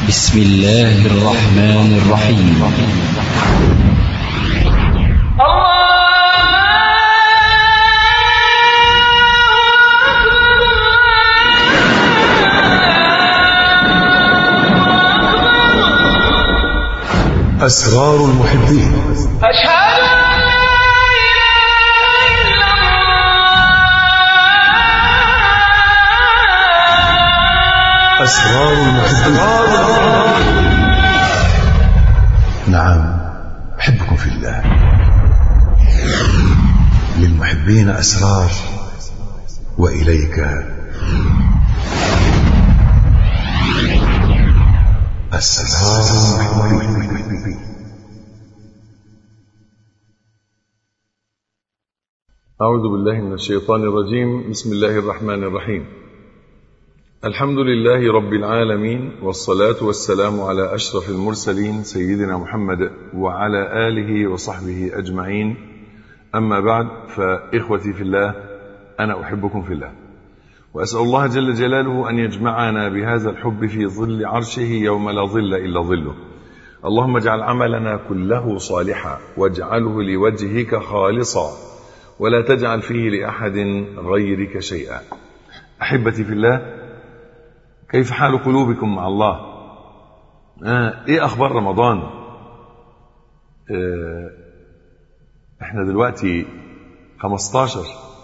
بسم الله الرحمن الرحيم أسرار المحبين أشهد أن لا إله إلا الله أسرار المحبين نعم أحبكم في الله للمحبين أسرار وإليك أسرار المحبين أعوذ بالله من الشيطان الرجيم بسم الله الرحمن الرحيم الحمد لله رب العالمين والصلاة والسلام على أشرف المرسلين سيدنا محمد وعلى آله وصحبه أجمعين أما بعد فإخوتي في الله أنا أحبكم في الله وأسأل الله جل جلاله أن يجمعنا بهذا الحب في ظل عرشه يوم لا ظل إلا ظله اللهم اجعل عملنا كله صالحا واجعله لوجهك خالصا ولا تجعل فيه لأحد غيرك شيئا أحبتي في الله كيف حال قلوبكم مع الله آه إيه أخبار رمضان آه إحنا دلوقتي 15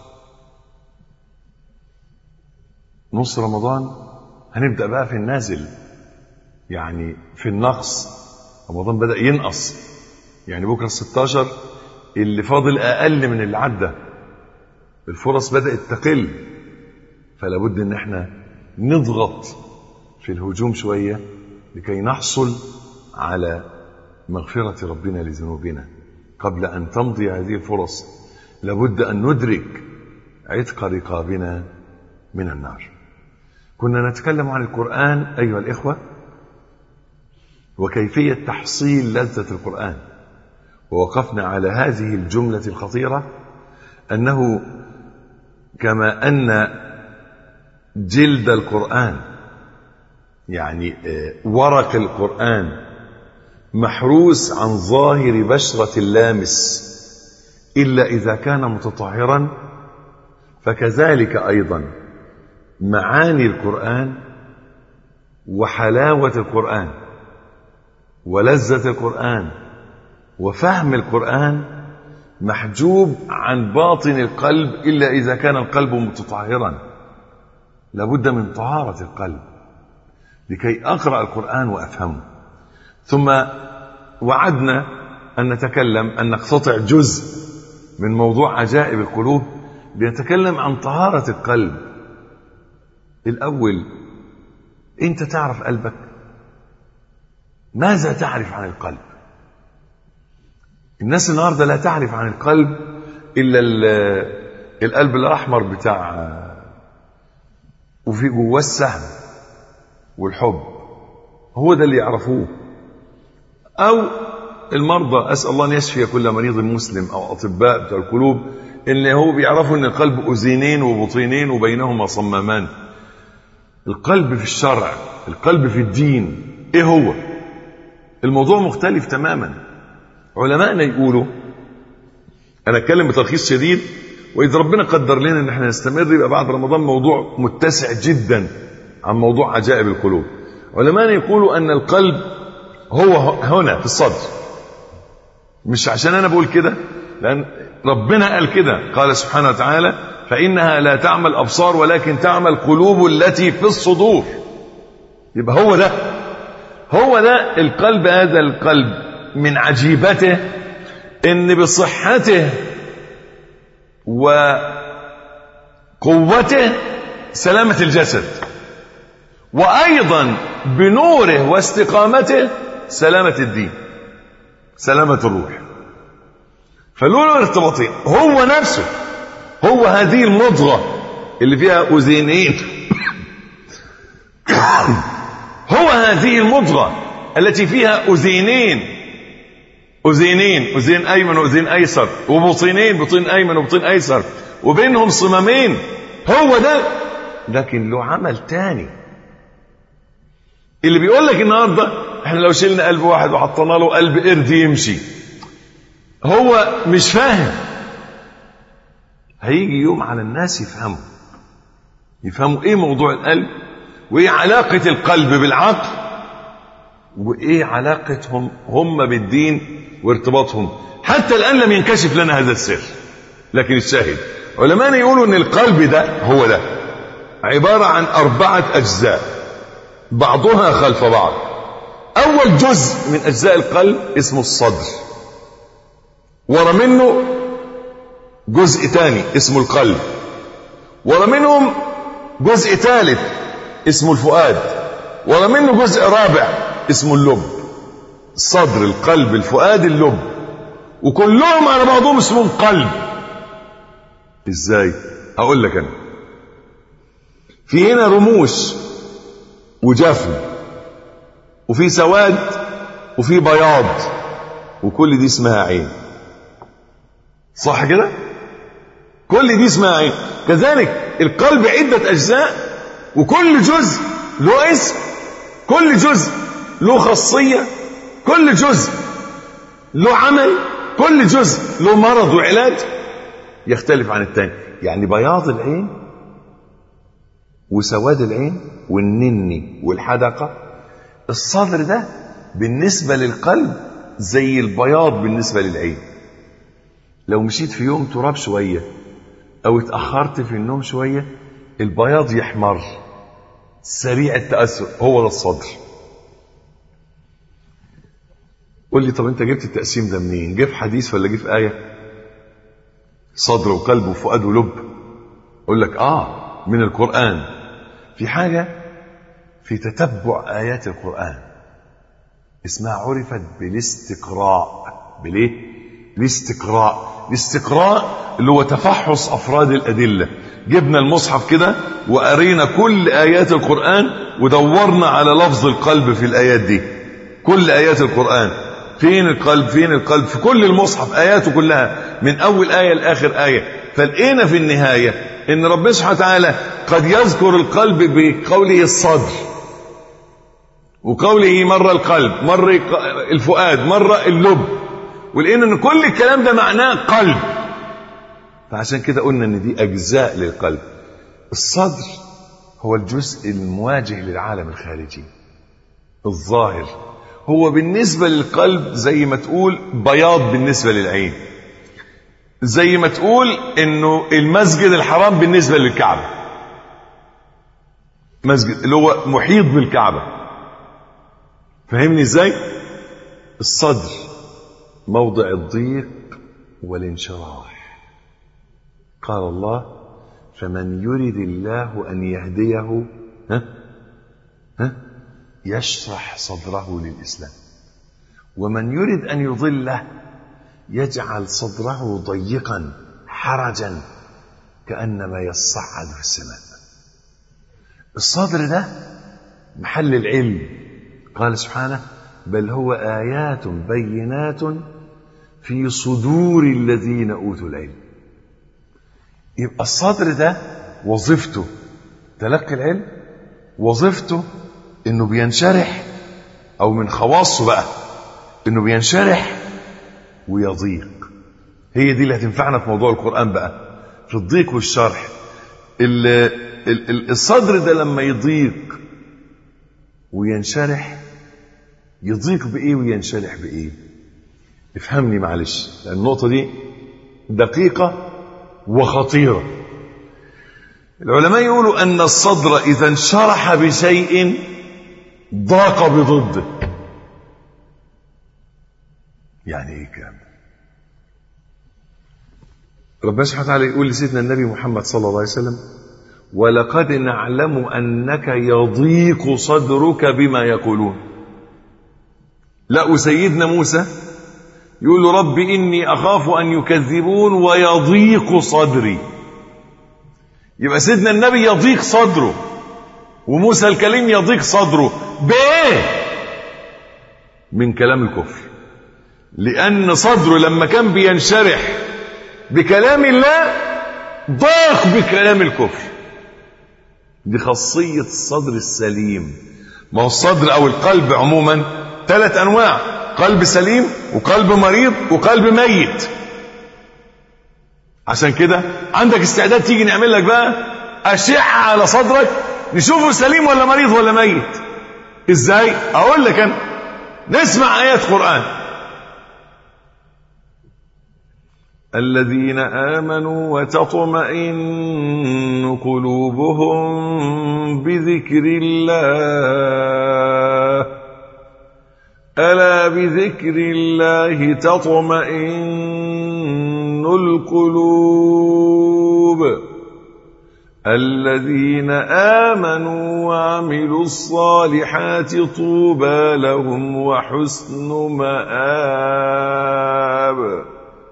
نص رمضان هنبدأ بقى في النازل يعني في النقص رمضان بدأ ينقص يعني بكرة 16 اللي فاضل أقل من اللي عدى الفرص بدأت تقل فلا بد ان احنا نضغط في الهجوم شوية لكي نحصل على مغفرة ربنا لذنوبنا قبل أن تمضي هذه الفرص لابد أن ندرك عتق رقابنا من النار كنا نتكلم عن القرآن أيها الإخوة وكيفية تحصيل لذة القرآن ووقفنا على هذه الجملة الخطيرة أنه كما أن جلد القرآن يعني ورق القرآن محروس عن ظاهر بشرة اللامس إلا إذا كان متطهرا فكذلك أيضا معاني القرآن وحلاوة القرآن ولذة القرآن وفهم القرآن محجوب عن باطن القلب إلا إذا كان القلب متطهرا لابد من طهارة القلب لكي أقرأ القرآن وأفهمه ثم وعدنا أن نتكلم أن نقتطع جزء من موضوع عجائب القلوب لنتكلم عن طهارة القلب الأول أنت تعرف قلبك ماذا تعرف عن القلب الناس النهاردة لا تعرف عن القلب إلا القلب الأحمر بتاع وفي جواه السهم والحب هو ده اللي يعرفوه أو المرضى أسأل الله أن يشفي كل مريض مسلم أو أطباء بتوع القلوب إن هو بيعرفوا أن القلب أذينين وبطينين وبينهما صمامان القلب في الشرع القلب في الدين إيه هو الموضوع مختلف تماما علماءنا يقولوا انا اتكلم بتلخيص شديد واذا ربنا قدر لنا ان احنا نستمر يبقى بعد رمضان موضوع متسع جدا عن موضوع عجائب القلوب علماءنا يقولوا ان القلب هو هنا في الصدر مش عشان انا بقول كده لان ربنا قال كده قال سبحانه وتعالى فانها لا تعمى الابصار ولكن تعمى القلوب التي في الصدور يبقى هو ده هو ده القلب هذا القلب من عجيبته ان بصحته وقوته سلامة الجسد وايضا بنوره واستقامته سلامة الدين سلامة الروح فلولا ارتباطين هو نفسه هو هذه المضغة اللي فيها أذينين هو هذه المضغة التي فيها أذينين أذينين أذين أيمن وأذين أيسر وبطينين بطين أيمن وبطين أيسر وبينهم صمامين هو ده لكن له عمل تاني اللي بيقول لك النهارده احنا لو شلنا قلب واحد وحطينا له قلب قرد يمشي هو مش فاهم هيجي يوم على الناس يفهموا يفهموا ايه موضوع القلب وايه علاقة القلب بالعقل وايه علاقتهم هم بالدين وارتباطهم حتى الان لم ينكشف لنا هذا السر لكن الشاهد علماء يقولوا ان القلب ده هو ده عبارة عن اربعة اجزاء بعضها خلف بعض اول جزء من اجزاء القلب اسمه الصدر ورا منه جزء تاني اسمه القلب ورا منهم جزء ثالث اسمه الفؤاد ورا منه جزء رابع اسمه اللب الصدر القلب الفؤاد اللب وكلهم على بعضهم اسمهم قلب ازاي هقول لك انا في هنا رموش وجفن وفي سواد وفي بياض وكل دي اسمها عين صح كده كل دي اسمها عين كذلك القلب عدة أجزاء وكل جزء له اسم كل جزء له خاصية كل جزء له عمل كل جزء له مرض وعلاج يختلف عن الثاني يعني بياض العين وسواد العين والنني والحدقة الصدر ده بالنسبة للقلب زي البياض بالنسبة للعين لو مشيت في يوم تراب شوية أو اتأخرت في النوم شوية البياض يحمر سريع التأثر هو ده الصدر قول لي طب انت جبت التقسيم ده منين جه في حديث ولا جه في آية صدر وقلب وفؤاد ولب اقول لك اه من القرآن في حاجة في تتبع آيات القرآن اسمها عرفت بالاستقراء بالايه الاستقراء الاستقراء اللي هو تفحص افراد الادله جبنا المصحف كده وقرينا كل ايات القران ودورنا على لفظ القلب في الايات دي كل ايات القران فين القلب فين القلب في كل المصحف اياته كلها من اول ايه لاخر ايه فلقينا في النهايه ان ربنا سبحانه وتعالى قد يذكر القلب بقوله الصدر وقوله مره القلب مره الفؤاد مره اللب ولقينا ان كل الكلام ده معناه قلب فعشان كده قلنا ان دي اجزاء للقلب الصدر هو الجزء المواجه للعالم الخارجي الظاهر هو بالنسبة للقلب زي ما تقول بياض بالنسبة للعين زي ما تقول انه المسجد الحرام بالنسبة للكعبة مسجد اللي هو محيط بالكعبة فهمني ازاي الصدر موضع الضيق والانشراح قال الله فمن يرد الله ان يهديه ها ها يشرح صدره للاسلام ومن يرد ان يضله يجعل صدره ضيقا حرجا كانما يصعد في السماء الصدر ده محل العلم قال سبحانه بل هو ايات بينات في صدور الذين اوتوا العلم يبقى الصدر ده وظيفته تلقي العلم وظيفته انه بينشرح او من خواصه بقى انه بينشرح ويضيق هي دي اللي هتنفعنا في موضوع القران بقى في الضيق والشرح ال ال الصدر ده لما يضيق وينشرح يضيق بايه وينشرح بايه افهمني معلش لان النقطه دي دقيقه وخطيره العلماء يقولوا ان الصدر اذا انشرح بشيء ضاق بضده يعني ايه الكلام ده ربنا سبحانه وتعالى يقول لسيدنا النبي محمد صلى الله عليه وسلم ولقد نعلم انك يضيق صدرك بما يقولون لا وسيدنا موسى يقول له رب اني اخاف ان يكذبون ويضيق صدري يبقى سيدنا النبي يضيق صدره وموسى الكليم يضيق صدره بايه من كلام الكفر لان صدره لما كان بينشرح بكلام الله ضاق بكلام الكفر دي خاصية الصدر السليم ما هو الصدر او القلب عموما ثلاث انواع قلب سليم وقلب مريض وقلب ميت عشان كده عندك استعداد تيجي نعمل لك بقى اشعه على صدرك نشوفه سليم ولا مريض ولا ميت ازاي اقول لك انا نسمع ايات قران الذين امنوا وتطمئن قلوبهم بذكر الله الا بذكر الله تطمئن القلوب الذين امنوا وعملوا الصالحات طوبى لهم وحسن مآب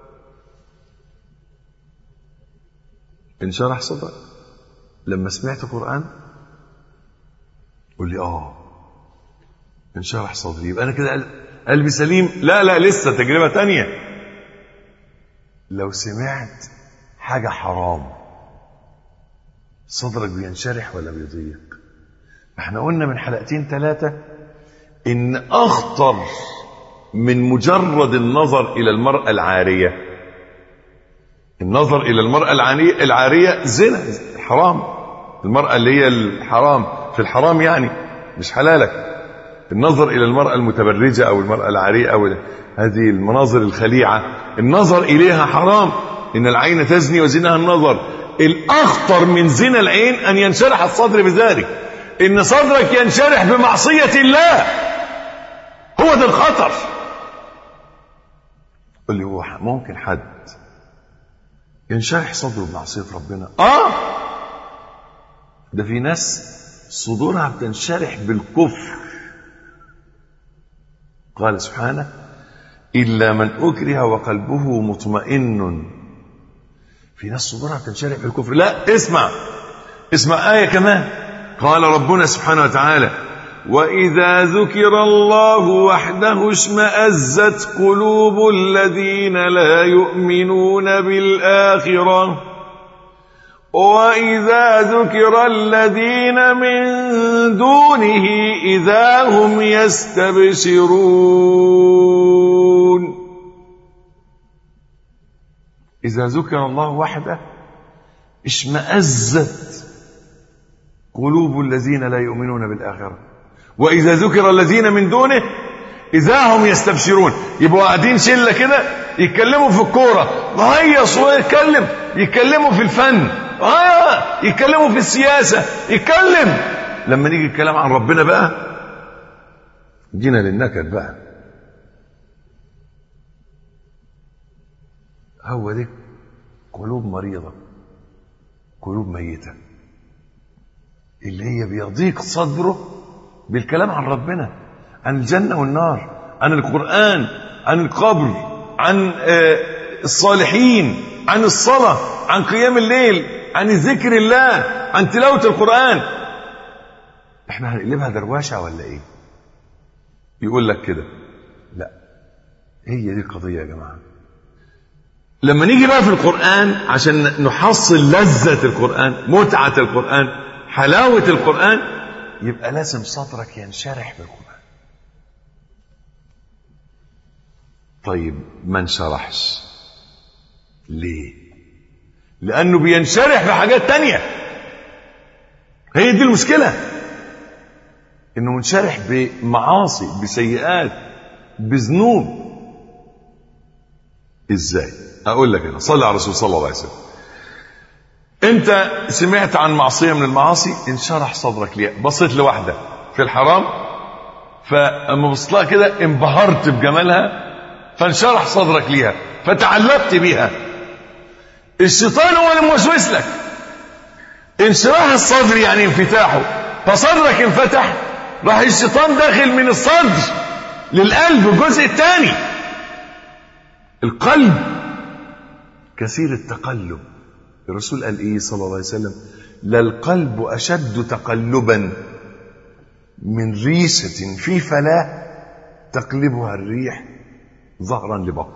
انشرح صدرك لما سمعت قرآن قول لي اه انشرح صدري يبقى انا كده قل- قلبي سليم لا لا لسه تجربة تانية لو سمعت حاجة حرام صدرك بينشرح ولا بيضيق احنا قلنا من حلقتين ثلاثة ان اخطر من مجرد النظر الى المرأة العارية النظر الى المرأة العارية, العارية زنا حرام المرأة اللي هي الحرام في الحرام يعني مش حلالك النظر الى المرأة المتبرجة او المرأة العارية او هذه المناظر الخليعة النظر اليها حرام ان العين تزني وزنها النظر الاخطر من زنا العين ان ينشرح الصدر بذلك ان صدرك ينشرح بمعصية الله هو ده الخطر قل لي هو ممكن حد ينشرح صدره بمعصية ربنا اه ده في ناس صدورها بتنشرح بالكفر قال سبحانه إلا من أكره وقلبه مطمئن في ناس صدورها بتنشرح بالكفر لا اسمع اسمع آية كمان قال ربنا سبحانه وتعالى وإذا ذكر الله وحده اشمأزت قلوب الذين لا يؤمنون بالآخرة وإذا ذكر الذين من دونه إذا هم يستبشرون إذا ذكر الله وحده اشمأزت قلوب الذين لا يؤمنون بالآخرة وإذا ذكر الذين من دونه إذا هم يستبشرون يبقوا قاعدين شلة كده يتكلموا في الكورة هيص ويتكلم يتكلموا في الفن آه يتكلموا في السياسة يتكلم لما نيجي الكلام عن ربنا بقى جينا للنكد بقى هو دي قلوب مريضة قلوب ميتة اللي هي بيضيق صدره بالكلام عن ربنا عن الجنة والنار عن القرآن عن القبر عن آه، الصالحين عن الصلاة عن قيام الليل عن ذكر الله عن تلاوة القرآن احنا هنقلبها درواشة ولا ايه يقول لك كده لا هي دي القضية يا جماعة لما نيجي بقى في القرآن عشان نحصل لذة القرآن متعة القرآن حلاوة القرآن يبقى لازم صدرك ينشرح بالقرآن طيب ما انشرحش ليه لأنه بينشرح بحاجات تانية هي دي المشكلة انه منشرح بمعاصي بسيئات بذنوب ازاي اقول لك انا صلي على الرسول صلى الله عليه وسلم انت سمعت عن معصيه من المعاصي انشرح صدرك ليها بصيت لواحده في الحرام فاما بصيت لها كده انبهرت بجمالها فانشرح صدرك ليها فتعلقت بيها الشيطان هو اللي موسوس لك انشراح الصدر يعني انفتاحه فصدرك انفتح راح الشيطان داخل من الصدر للقلب الجزء الثاني القلب كثير التقلب الرسول قال ايه صلى الله عليه وسلم لا القلب اشد تقلبا من ريشه في فلاه تقلبها الريح ظهرا لبطن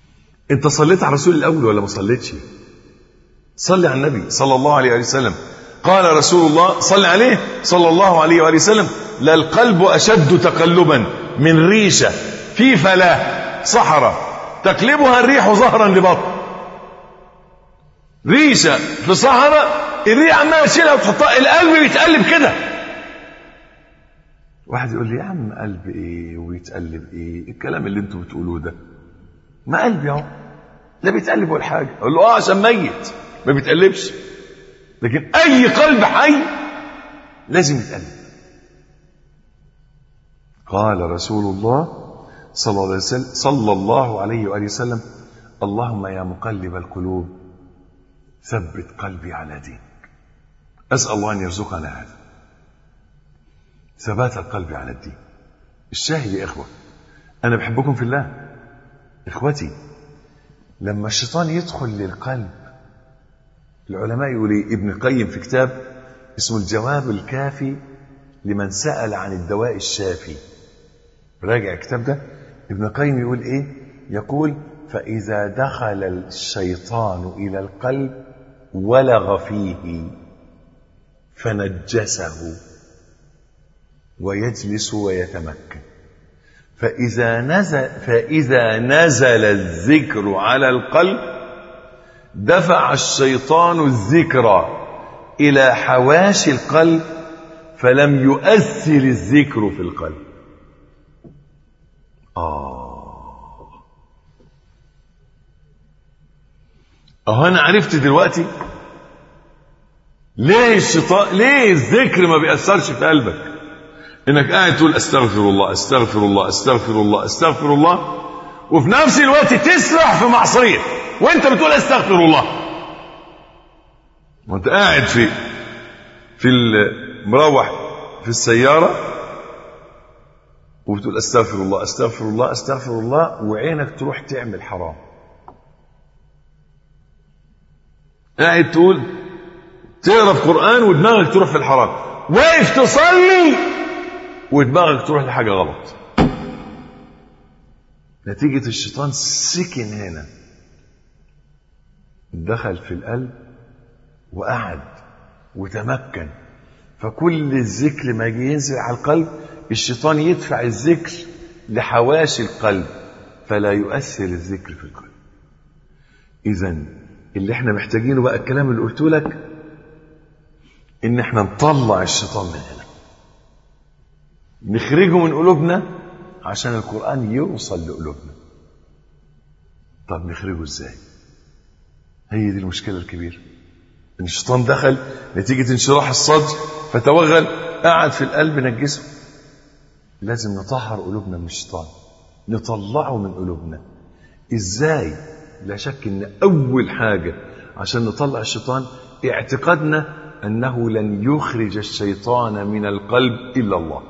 انت صليت على الرسول الاول ولا ما صليتش صلي على النبي صلى الله عليه وسلم قال رسول الله صلى عليه صلى الله عليه وآله وسلم لا القلب أشد تقلبا من ريشة في فلاة صحراء تقلبها الريح ظهرا لبطن ريشة في صحراء الريح عمالة تشيلها وتحطها القلب بيتقلب كده واحد يقول لي يا عم قلب ايه ويتقلب ايه الكلام اللي انتوا بتقولوه ده ما قلبي اهو لا بيتقلب ولا حاجه اقول له اه عشان ميت ما بيتقلبش لكن اي قلب حي لازم يتقلب قال رسول الله صلى الله عليه وسلم صلى الله عليه واله وسلم اللهم يا مقلب القلوب ثبت قلبي على دينك اسال الله ان يرزقنا هذا ثبات القلب على الدين الشاهد يا اخوه انا بحبكم في الله اخوتي لما الشيطان يدخل للقلب العلماء يقول إيه؟ ابن القيم في كتاب اسمه الجواب الكافي لمن سأل عن الدواء الشافي راجع الكتاب ده ابن القيم يقول ايه يقول فإذا دخل الشيطان إلى القلب ولغ فيه فنجسه ويجلس ويتمكن فإذا نزل فإذا نزل الذكر على القلب دفع الشيطان الذكر إلى حواشي القلب فلم يؤثر الذكر في القلب آه أهو أنا عرفت دلوقتي ليه الشيطان ليه الذكر ما بيأثرش في قلبك انك قاعد تقول استغفر الله استغفر الله استغفر الله استغفر الله وفي نفس الوقت تسرح في معصيه وانت بتقول استغفر الله وانت قاعد في في مروح في السياره وبتقول استغفر الله استغفر الله استغفر الله وعينك تروح تعمل حرام قاعد تقول تقرا القران ودماغك تروح في الحرام واقف تصلي ودماغك تروح لحاجة غلط نتيجة الشيطان سكن هنا دخل في القلب وقعد وتمكن فكل الذكر ما يجي ينزل على القلب الشيطان يدفع الذكر لحواشي القلب فلا يؤثر الذكر في القلب اذا اللي احنا محتاجينه بقى الكلام اللي قلته لك ان احنا نطلع الشيطان من هنا نخرجه من قلوبنا عشان القرآن يوصل لقلوبنا طب نخرجه ازاي هي دي المشكلة الكبيرة ان الشيطان دخل نتيجة انشراح الصدر فتوغل قعد في القلب نجسه لازم نطهر قلوبنا من الشيطان نطلعه من قلوبنا ازاي لا شك ان اول حاجة عشان نطلع الشيطان اعتقادنا انه لن يخرج الشيطان من القلب الا الله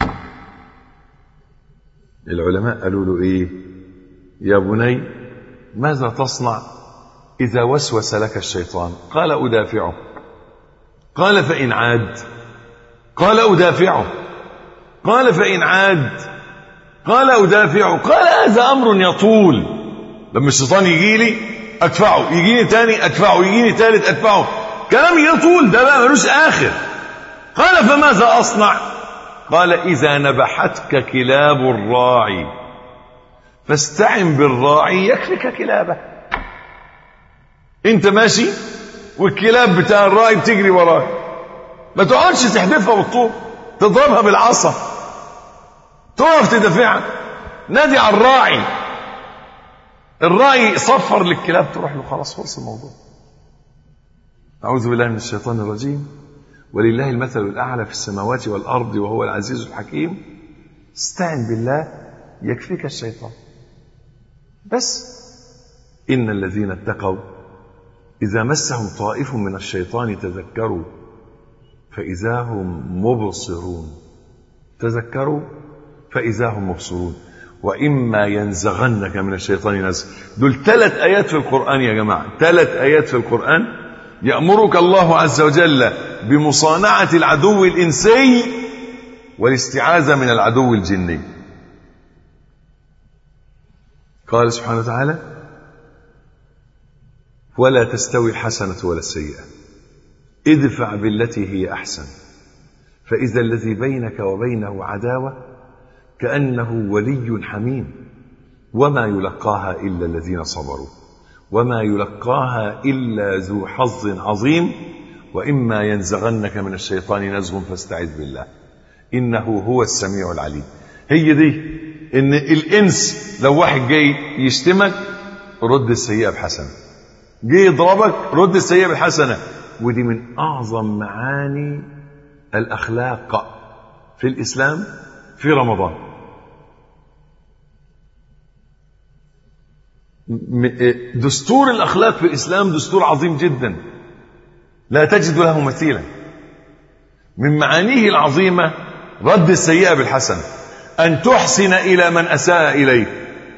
العلماء قالوا له ايه يا بني ماذا تصنع اذا وسوس لك الشيطان قال ادافعه قال فان عاد قال ادافعه قال فان عاد قال ادافعه قال هذا امر يطول لما الشيطان يجي لي ادفعه يجيني تاني ادفعه يجيني تالت ادفعه كلام يطول ده بقى ملوش اخر قال فماذا اصنع قال إذا نبحتك كلاب الراعي فاستعن بالراعي يكفك كلابه انت ماشي والكلاب بتاع الراعي بتجري وراك ما تقعدش تحدفها بالطوب تضربها بالعصا تقف تدافعها نادي على الراعي الراعي صفر للكلاب تروح له خلاص خلص الموضوع أعوذ بالله من الشيطان الرجيم ولله المثل الأعلى في السماوات والأرض وهو العزيز الحكيم استعن بالله يكفيك الشيطان بس إن الذين اتقوا إذا مسهم طائف من الشيطان تذكروا فإذا هم مبصرون تذكروا فإذا هم مبصرون وإما ينزغنك من الشيطان نزغ دول ثلاث آيات في القرآن يا جماعة ثلاث آيات في القرآن يأمرك الله عز وجل بمصانعة العدو الإنسي والاستعاذة من العدو الجني قال سبحانه وتعالى ولا تستوي الحسنة ولا السيئة ادفع بالتي هي أحسن فإذا الذي بينك وبينه عداوة كأنه ولي حميم وما يلقاها إلا الذين صبروا وما يلقاها إلا ذو حظ عظيم وإما ينزغنك من الشيطان نزغ فاستعذ بالله إنه هو السميع العليم هي دي إن الإنس لو واحد جاي يشتمك رد السيئة بحسنة جه يضربك رد السيئة بالحسنة ودي من أعظم معاني الأخلاق في الإسلام في رمضان دستور الأخلاق في الإسلام دستور عظيم جدا لا تجد له مثيلا من معانيه العظيمة رد السيئة بالحسنة أن تحسن إلى من أساء إليك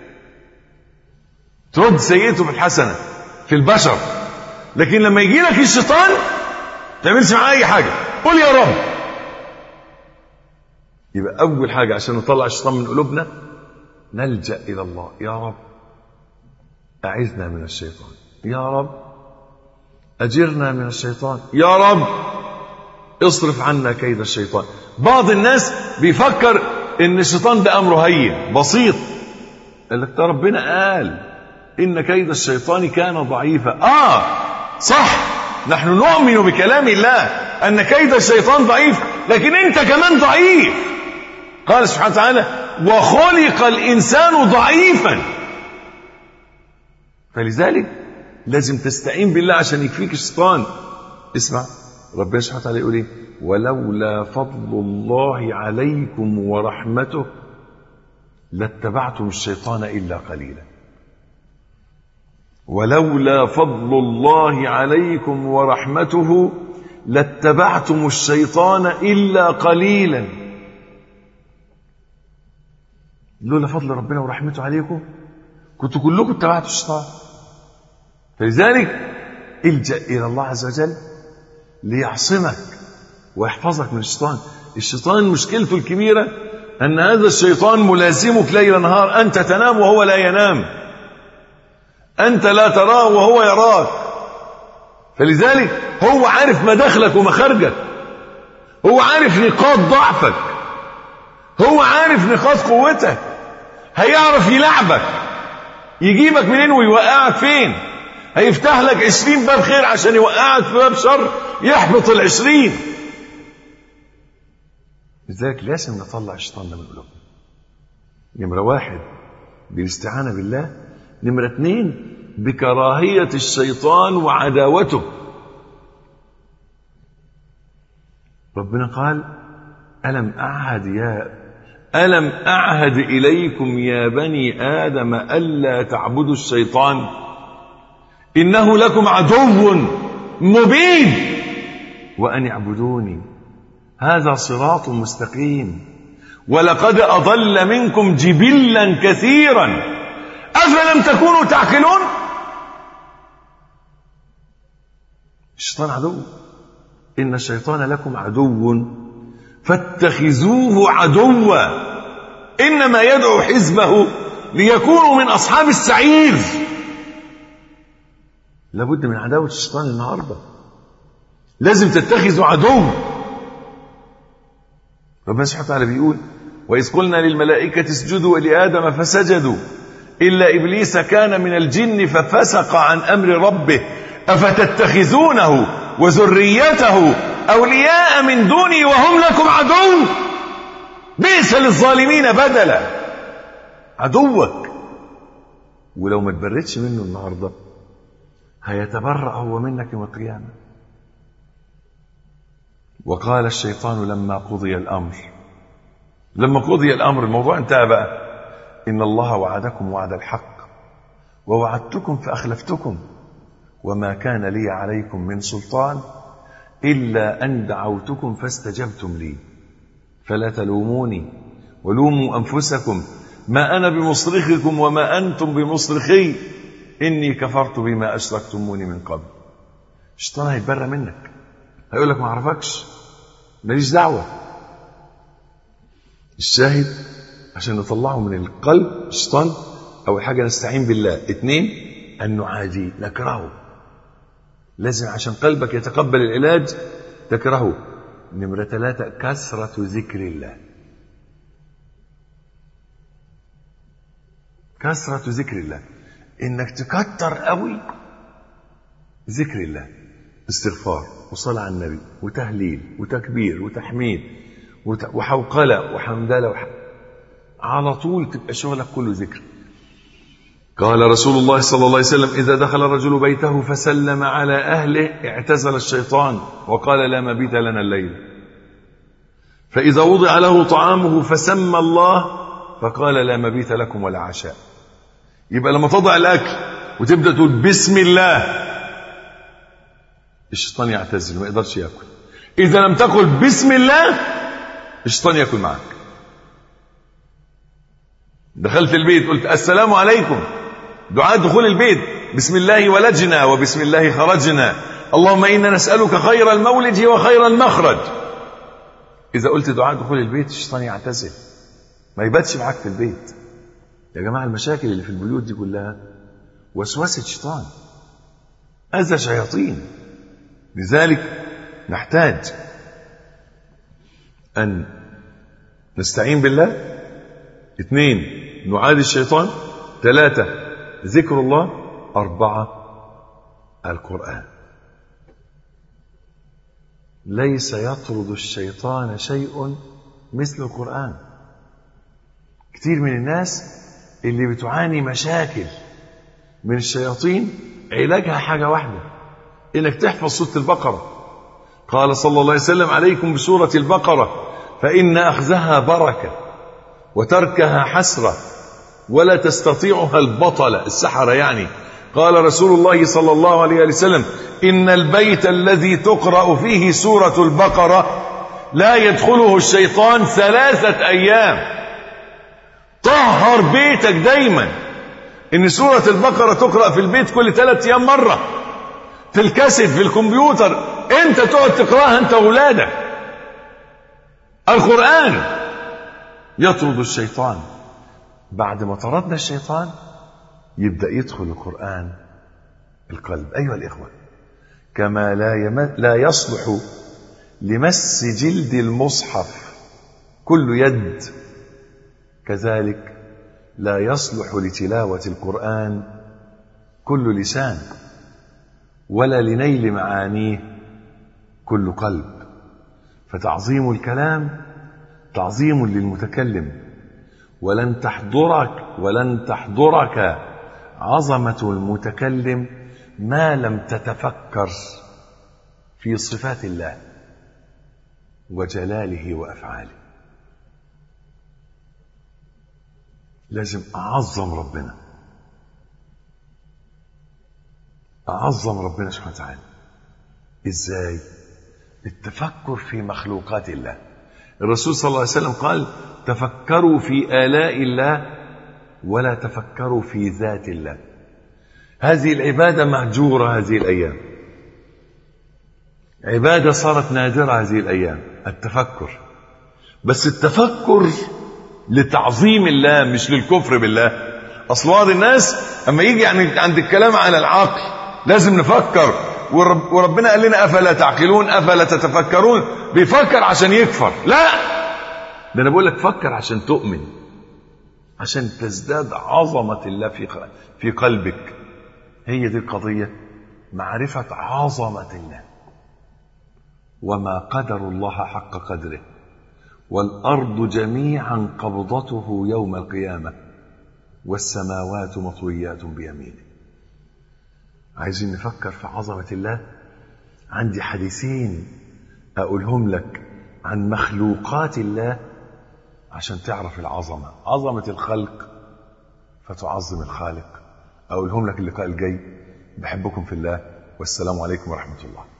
ترد سيئته بالحسنة في البشر لكن لما يجي لك الشيطان تعملش معاه أي حاجة قل يا رب يبقى أول حاجة عشان نطلع الشيطان من قلوبنا نلجأ إلى الله يا رب أعذنا من الشيطان يا رب أجرنا من الشيطان يا رب اصرف عنا كيد الشيطان بعض الناس بيفكر ان الشيطان ده امره هين بسيط قال لك ده ربنا قال ان كيد الشيطان كان ضعيفا اه صح نحن نؤمن بكلام الله ان كيد الشيطان ضعيف لكن انت كمان ضعيف قال سبحانه وتعالى وخلق الانسان ضعيفا فلذلك لازم تستعين بالله عشان يكفيك الشيطان اسمع ربنا سبحانه وتعالى يقول ايه ولولا فضل الله عليكم ورحمته لاتبعتم الشيطان الا قليلا ولولا فضل الله عليكم ورحمته لاتبعتم الشيطان الا قليلا لولا فضل ربنا ورحمته عليكم كنتوا كلكم اتبعتوا الشيطان فلذلك الجا الى الله عز وجل ليعصمك ويحفظك من الشيطان الشيطان مشكلته الكبيرة أن هذا الشيطان ملازمك ليل نهار أنت تنام وهو لا ينام أنت لا تراه وهو يراك فلذلك هو عارف مداخلك ومخارجك هو عارف نقاط ضعفك هو عارف نقاط قوتك هيعرف يلعبك يجيبك منين ويوقعك فين هيفتح لك عشرين باب خير عشان يوقعك في باب شر يحبط العشرين لذلك لازم نطلع الشيطان من قلوبنا نمرة واحد بالاستعانة بالله نمرة اثنين بكراهية الشيطان وعداوته ربنا قال ألم أعهد يا ألم أعهد إليكم يا بني آدم ألا تعبدوا الشيطان إنه لكم عدو مبين وأن اعبدوني هذا صراط مستقيم ولقد أضل منكم جبلا كثيرا أفلم تكونوا تعقلون الشيطان عدو إن الشيطان لكم عدو فاتخذوه عدوا إنما يدعو حزبه ليكونوا من أصحاب السعير لابد من عداوة الشيطان النهارده لازم تتخذوا عدو ربنا سبحانه وتعالى بيقول وإذ قلنا للملائكة اسجدوا لآدم فسجدوا إلا إبليس كان من الجن ففسق عن أمر ربه أفتتخذونه وذريته أولياء من دوني وهم لكم عدو بئس للظالمين بدلا عدوك ولو ما تبردش منه النهارده هيتبرأ هو منك يوم القيامة وقال الشيطان لما قضي الأمر لما قضي الأمر الموضوع انتهى بقى إن الله وعدكم وعد الحق ووعدتكم فأخلفتكم وما كان لي عليكم من سلطان إلا أن دعوتكم فاستجبتم لي فلا تلوموني ولوموا أنفسكم ما أنا بمصرخكم وما أنتم بمصرخي إني كفرت بما أشركتموني من قبل الشيطان هيتبرى منك هيقول لك ما أعرفكش ماليش دعوة الشاهد عشان نطلعه من القلب الشيطان أول حاجة نستعين بالله اثنين أن نعاديه نكرهه لازم عشان قلبك يتقبل العلاج تكرهه نمرة ثلاثة كثرة ذكر الله كثرة ذكر الله انك تكتر قوي ذكر الله استغفار وصلاة على النبي وتهليل وتكبير وتحميد وت- وحوقلة وحمدلة وح... على طول تبقى شغلك كله ذكر قال رسول الله صلى الله عليه وسلم إذا دخل الرجل بيته فسلم على أهله اعتزل الشيطان وقال لا مبيت لنا الليل فإذا وضع له طعامه فسمى الله فقال لا مبيت لكم ولا عشاء يبقى لما تضع الأكل وتبدأ تقول بسم الله الشيطان يعتزل ما يقدرش ياكل إذا لم تقل بسم الله الشيطان ياكل معك دخلت البيت قلت السلام عليكم دعاء دخول البيت بسم الله ولجنا وبسم الله خرجنا اللهم إنا نسألك خير المولد وخير المخرج إذا قلت دعاء دخول البيت الشيطان يعتزل ما يباتش معاك في البيت يا جماعة المشاكل اللي في البيوت دي كلها وسوسة شيطان أذى شياطين لذلك نحتاج أن نستعين بالله اثنين نعادي الشيطان ثلاثة ذكر الله أربعة القرآن ليس يطرد الشيطان شيء مثل القرآن كتير من الناس اللي بتعاني مشاكل من الشياطين علاجها حاجة واحدة إنك تحفظ سورة البقرة قال صلى الله عليه وسلم عليكم بسورة البقرة فإن أخذها بركة وتركها حسرة ولا تستطيعها البطلة السحرة يعني قال رسول الله صلى الله عليه وسلم إن البيت الذي تقرأ فيه سورة البقرة لا يدخله الشيطان ثلاثة أيام طهر بيتك دايما إن سورة البقرة تقرأ في البيت كل ثلاثة أيام مرة في الكاسيت في الكمبيوتر أنت تقعد تقرأها أنت وأولادك القرآن يطرد الشيطان بعد ما طردنا الشيطان يبدأ يدخل القرآن القلب أيها الإخوة كما لا, يم... لا يصلح لمس جلد المصحف كل يد كذلك لا يصلح لتلاوة القرآن كل لسان ولا لنيل معانيه كل قلب فتعظيم الكلام تعظيم للمتكلم ولن تحضرك ولن تحضرك عظمة المتكلم ما لم تتفكر في صفات الله وجلاله وافعاله لازم اعظم ربنا اعظم ربنا سبحانه وتعالى ازاي التفكر في مخلوقات الله الرسول صلى الله عليه وسلم قال تفكروا في آلاء الله ولا تفكروا في ذات الله هذه العبادة مهجورة هذه الأيام عبادة صارت نادرة هذه الأيام التفكر بس التفكر لتعظيم الله مش للكفر بالله أصل بعض الناس أما يجي يعني عند الكلام على العقل لازم نفكر ورب وربنا قال لنا أفلا تعقلون أفلا تتفكرون بيفكر عشان يكفر لا ده أنا بقول لك فكر عشان تؤمن عشان تزداد عظمة الله في في قلبك هي دي القضية معرفة عظمة الله وما قدر الله حق قدره والأرض جميعا قبضته يوم القيامة والسماوات مطويات بيمينه عايزين نفكر في عظمة الله عندي حديثين أقولهم لك عن مخلوقات الله عشان تعرف العظمة عظمة الخلق فتعظم الخالق أقولهم لك اللقاء الجاي بحبكم في الله والسلام عليكم ورحمة الله